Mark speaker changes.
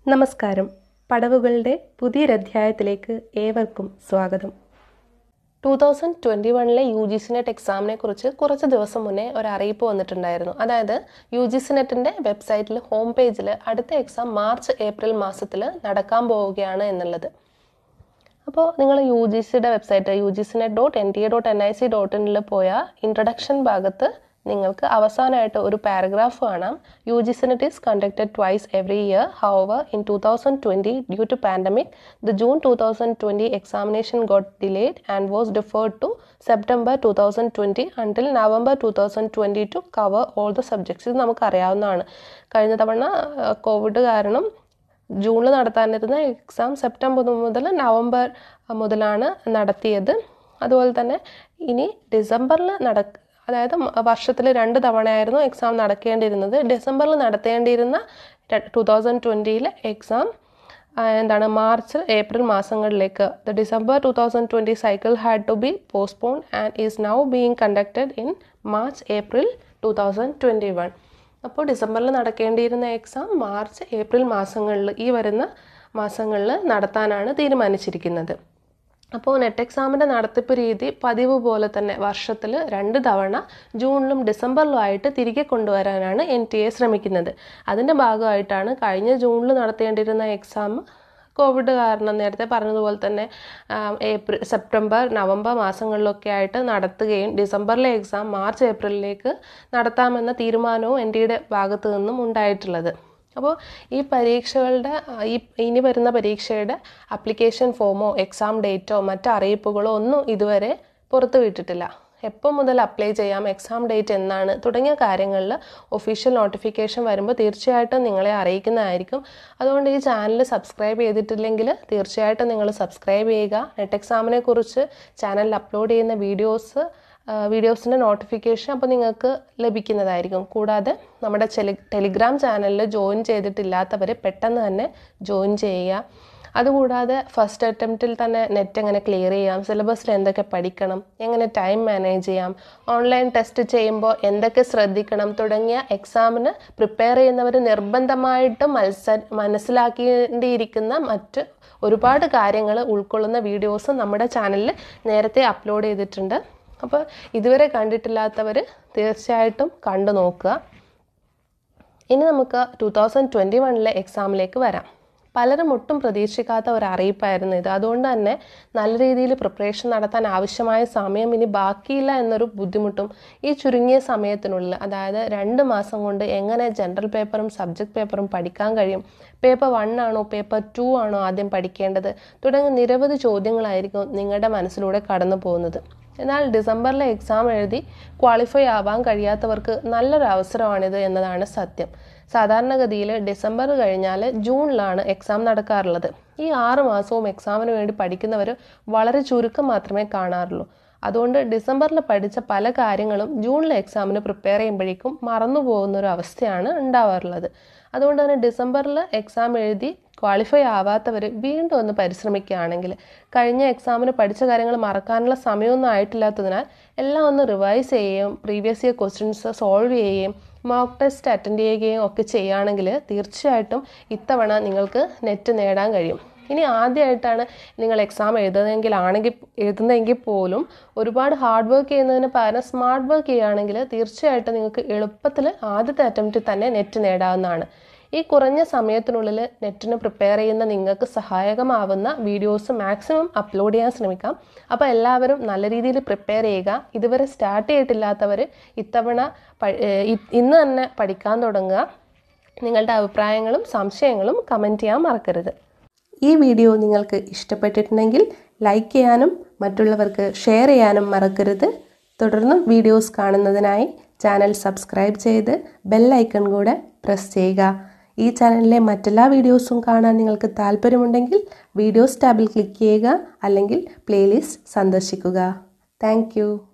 Speaker 1: നമസ്കാരം പടവുകളുടെ പുതിയൊരധ്യായത്തിലേക്ക് ഏവർക്കും സ്വാഗതം ടൂ തൗസൻഡ് ട്വൻറ്റി വണ്ണിലെ യു ജി സി നെറ്റ് എക്സാമിനെ കുറിച്ച് കുറച്ച് ദിവസം മുന്നേ ഒരു അറിയിപ്പ് വന്നിട്ടുണ്ടായിരുന്നു അതായത് യു ജി സി നെറ്റിൻ്റെ വെബ്സൈറ്റിൽ ഹോം പേജിൽ അടുത്ത എക്സാം മാർച്ച് ഏപ്രിൽ മാസത്തിൽ നടക്കാൻ പോവുകയാണ് എന്നുള്ളത് അപ്പോൾ നിങ്ങൾ യു ജി സിയുടെ website U G C NET dot N T A dot N I C dot ഇനിൽ പോയാൽ ഇൻട്രഡക്ഷൻ ഭാഗത്ത് നിങ്ങൾക്ക് അവസാനമായിട്ട് ഒരു പാരഗ്രാഫ് കാണാം U G C NET is conducted twice every year however in two thousand twenty due to pandemic the June two thousand twenty examination got delayed and was deferred to September two thousand twenty until November two thousand twenty to cover all the subjects ഇത് നമുക്കറിയാവുന്നതാണ് കഴിഞ്ഞ തവണ Covid കാരണം ജൂണിൽ നടത്താനിരുന്ന exam September മുതൽ November മുതലാണ് നടത്തിയത് അതുപോലെ തന്നെ ഇനി ഡിസംബറിൽ നട അതായത് വർഷത്തിൽ രണ്ട് തവണയായിരുന്നു എക്സാം നടക്കേണ്ടിയിരുന്നത് ഡിസംബറിൽ നടത്തേണ്ടിയിരുന്ന ടു തൗസൻഡ് ട്വൻറ്റിയിലെ എക്സാം എന്താണ് മാർച്ച് ഏപ്രിൽ മാസങ്ങളിലേക്ക് the December two thousand twenty cycle had to be postpone and is now being conducted in March April two thousand twenty one അപ്പോൾ ഡിസംബറിൽ നടക്കേണ്ടിയിരുന്ന എക്സാം മാർച്ച് ഏപ്രിൽ മാസങ്ങളിൽ ഈ വരുന്ന മാസങ്ങളിൽ നടത്താനാണ് തീരുമാനിച്ചിരിക്കുന്നത് അപ്പോൾ നെറ്റ് എക്സാമിൻ്റെ നടത്തിപ്പ് രീതി പതിവ് പോലെ തന്നെ വർഷത്തിൽ രണ്ട് തവണ ജൂണിലും ഡിസംബറിലും ആയിട്ട് തിരികെ കൊണ്ടുവരാനാണ് എൻ ടി എ ശ്രമിക്കുന്നത് അതിൻ്റെ ഭാഗമായിട്ടാണ് കഴിഞ്ഞ ജൂണിൽ നടത്തേണ്ടിയിരുന്ന എക്സാം കോവിഡ് കാരണം നേരത്തെ പറഞ്ഞതുപോലെ തന്നെ ഏപ്രിൽ സെപ്റ്റംബർ നവംബർ മാസങ്ങളിലൊക്കെ ആയിട്ട് നടത്തുകയും ഡിസംബറിലെ എക്സാം മാർച്ച് ഏപ്രിലിലേക്ക് നടത്താമെന്ന തീരുമാനവും എൻ ടിയുടെ ഭാഗത്തു നിന്നും ഉണ്ടായിട്ടുള്ളത് അപ്പോൾ ഈ പരീക്ഷകളുടെ ഈ ഇനി വരുന്ന പരീക്ഷയുടെ അപ്ലിക്കേഷൻ ഫോമോ എക്സാം ഡേറ്റോ മറ്റ് അറിയിപ്പുകളോ ഒന്നും ഇതുവരെ പുറത്തുവിട്ടിട്ടില്ല എപ്പോൾ മുതൽ അപ്ലൈ ചെയ്യാം എക്സാം ഡേറ്റ് എന്നാണ് തുടങ്ങിയ കാര്യങ്ങളിൽ ഒഫീഷ്യൽ നോട്ടിഫിക്കേഷൻ വരുമ്പോൾ തീർച്ചയായിട്ടും നിങ്ങളെ അറിയിക്കുന്നതായിരിക്കും അതുകൊണ്ട് ഈ ചാനൽ സബ്സ്ക്രൈബ് ചെയ്തിട്ടില്ലെങ്കിൽ തീർച്ചയായിട്ടും നിങ്ങൾ സബ്സ്ക്രൈബ് ചെയ്യുക നെറ്റ് എക്സാമിനെ കുറിച്ച് ചാനലിൽ അപ്ലോഡ് ചെയ്യുന്ന വീഡിയോസ് വീഡിയോസിൻ്റെ നോട്ടിഫിക്കേഷൻ അപ്പോൾ നിങ്ങൾക്ക് ലഭിക്കുന്നതായിരിക്കും കൂടാതെ നമ്മുടെ ടെലിഗ്രാം ചാനലിൽ ജോയിൻ ചെയ്തിട്ടില്ലാത്തവർ പെട്ടെന്ന് തന്നെ ജോയിൻ ചെയ്യുക അതുകൂടാതെ ഫസ്റ്റ് അറ്റംപ്റ്റിൽ തന്നെ നെറ്റ് എങ്ങനെ ക്ലിയർ ചെയ്യാം സിലബസിൽ എന്തൊക്കെ പഠിക്കണം എങ്ങനെ ടൈം മാനേജ് ചെയ്യാം ഓൺലൈൻ ടെസ്റ്റ് ചെയ്യുമ്പോൾ എന്തൊക്കെ ശ്രദ്ധിക്കണം തുടങ്ങിയ എക്സാമിന് പ്രിപ്പയർ ചെയ്യുന്നവർ നിർബന്ധമായിട്ടും മത്സര മനസ്സിലാക്കേണ്ടിയിരിക്കുന്ന മറ്റ് ഒരുപാട് കാര്യങ്ങൾ ഉൾക്കൊള്ളുന്ന വീഡിയോസ് നമ്മുടെ ചാനലിൽ നേരത്തെ അപ്ലോഡ് ചെയ്തിട്ടുണ്ട് അപ്പോൾ ഇതുവരെ കണ്ടിട്ടില്ലാത്തവർ തീർച്ചയായിട്ടും കണ്ടു നോക്കുക ഇനി നമുക്ക് ടു തൗസൻഡ് ട്വൻറ്റി വണ്ണിലെ എക്സാമിലേക്ക് വരാം പലരും ഒട്ടും പ്രതീക്ഷിക്കാത്ത ഒരു അറിയിപ്പായിരുന്നു ഇത് അതുകൊണ്ട് തന്നെ നല്ല രീതിയിൽ പ്രിപ്പറേഷൻ നടത്താൻ ആവശ്യമായ സമയം ഇനി ബാക്കിയില്ല എന്നൊരു ബുദ്ധിമുട്ടും ഈ ചുരുങ്ങിയ സമയത്തിനുള്ളിൽ അതായത് രണ്ട് മാസം കൊണ്ട് എങ്ങനെ ജനറൽ പേപ്പറും സബ്ജക്ട് പേപ്പറും പഠിക്കാൻ കഴിയും പേപ്പർ വൺ ആണോ പേപ്പർ ടു ആണോ ആദ്യം പഠിക്കേണ്ടത് തുടങ്ങിയ നിരവധി ചോദ്യങ്ങളായിരിക്കും നിങ്ങളുടെ മനസ്സിലൂടെ കടന്നു പോകുന്നത് എന്നാൽ ഡിസംബറിലെ എക്സാം എഴുതി ക്വാളിഫൈ ആവാൻ കഴിയാത്തവർക്ക് നല്ലൊരു അവസരമാണിത് എന്നതാണ് സത്യം സാധാരണഗതിയിൽ ഡിസംബർ കഴിഞ്ഞാൽ ജൂണിലാണ് എക്സാം നടക്കാറുള്ളത് ഈ ആറ് മാസവും എക്സാമിന് വേണ്ടി പഠിക്കുന്നവർ വളരെ ചുരുക്കം മാത്രമേ കാണാറുള്ളൂ അതുകൊണ്ട് ഡിസംബറിൽ പഠിച്ച പല കാര്യങ്ങളും ജൂണിലെ എക്സാമിന് പ്രിപ്പയർ ചെയ്യുമ്പോഴേക്കും മറന്നു പോകുന്ന ഒരു അവസ്ഥയാണ് ഉണ്ടാവാറുള്ളത് അതുകൊണ്ട് തന്നെ ഡിസംബറിൽ എക്സാം എഴുതി ക്വാളിഫൈ ആവാത്തവർ വീണ്ടും ഒന്ന് പരിശ്രമിക്കുകയാണെങ്കിൽ കഴിഞ്ഞ എക്സാമിന് പഠിച്ച കാര്യങ്ങൾ മറക്കാനുള്ള സമയമൊന്നും ആയിട്ടില്ലാത്തതിനാൽ എല്ലാം ഒന്ന് റിവൈസ് ചെയ്യുകയും പ്രീവിയസ് ഇയർ ക്വസ്റ്റ്യൻസ് സോൾവ് ചെയ്യുകയും മോക്ക് ടെസ്റ്റ് അറ്റൻഡ് ചെയ്യുകയും ഒക്കെ ചെയ്യുകയാണെങ്കിൽ തീർച്ചയായിട്ടും ഇത്തവണ നിങ്ങൾക്ക് നെറ്റ് നേടാൻ കഴിയും ഇനി ആദ്യമായിട്ടാണ് നിങ്ങൾ എക്സാം എഴുതുന്നതെങ്കിൽ ആണെങ്കിൽ എഴുതുന്നതെങ്കിൽ പോലും ഒരുപാട് ഹാർഡ് വർക്ക് ചെയ്യുന്നതിന് പകരം സ്മാർട്ട് വർക്ക് ചെയ്യുകയാണെങ്കിൽ തീർച്ചയായിട്ടും നിങ്ങൾക്ക് എളുപ്പത്തിൽ ആദ്യത്തെ അറ്റംപ്റ്റിൽ തന്നെ നെറ്റ് നേടാവുന്നതാണ് ഈ കുറഞ്ഞ സമയത്തിനുള്ളിൽ നെറ്റിന് പ്രിപ്പയർ ചെയ്യുന്ന നിങ്ങൾക്ക് സഹായകമാവുന്ന വീഡിയോസ് മാക്സിമം അപ്ലോഡ് ചെയ്യാൻ ശ്രമിക്കാം അപ്പോൾ എല്ലാവരും നല്ല രീതിയിൽ പ്രിപ്പയർ ചെയ്യുക ഇതുവരെ സ്റ്റാർട്ട് ചെയ്തിട്ടില്ലാത്തവർ ഇത്തവണ ഇന്ന് തന്നെ പഠിക്കാൻ തുടങ്ങുക നിങ്ങളുടെ അഭിപ്രായങ്ങളും സംശയങ്ങളും കമൻറ്റ് ചെയ്യാൻ മറക്കരുത് ഈ വീഡിയോ നിങ്ങൾക്ക് ഇഷ്ടപ്പെട്ടിട്ടുണ്ടെങ്കിൽ ലൈക്ക് ചെയ്യാനും മറ്റുള്ളവർക്ക് ഷെയർ ചെയ്യാനും മറക്കരുത് തുടർന്നും വീഡിയോസ് കാണുന്നതിനായി ചാനൽ സബ്സ്ക്രൈബ് ചെയ്ത് ബെല്ലൈക്കൺ കൂടെ പ്രസ് ചെയ്യുക ഈ ചാനലിലെ മറ്റെല്ലാ വീഡിയോസും കാണാൻ നിങ്ങൾക്ക് താല്പര്യമുണ്ടെങ്കിൽ വീഡിയോസ് ടാബിൽ ക്ലിക്ക് ചെയ്യുക അല്ലെങ്കിൽ പ്ലേലിസ്റ്റ് സന്ദർശിക്കുക താങ്ക്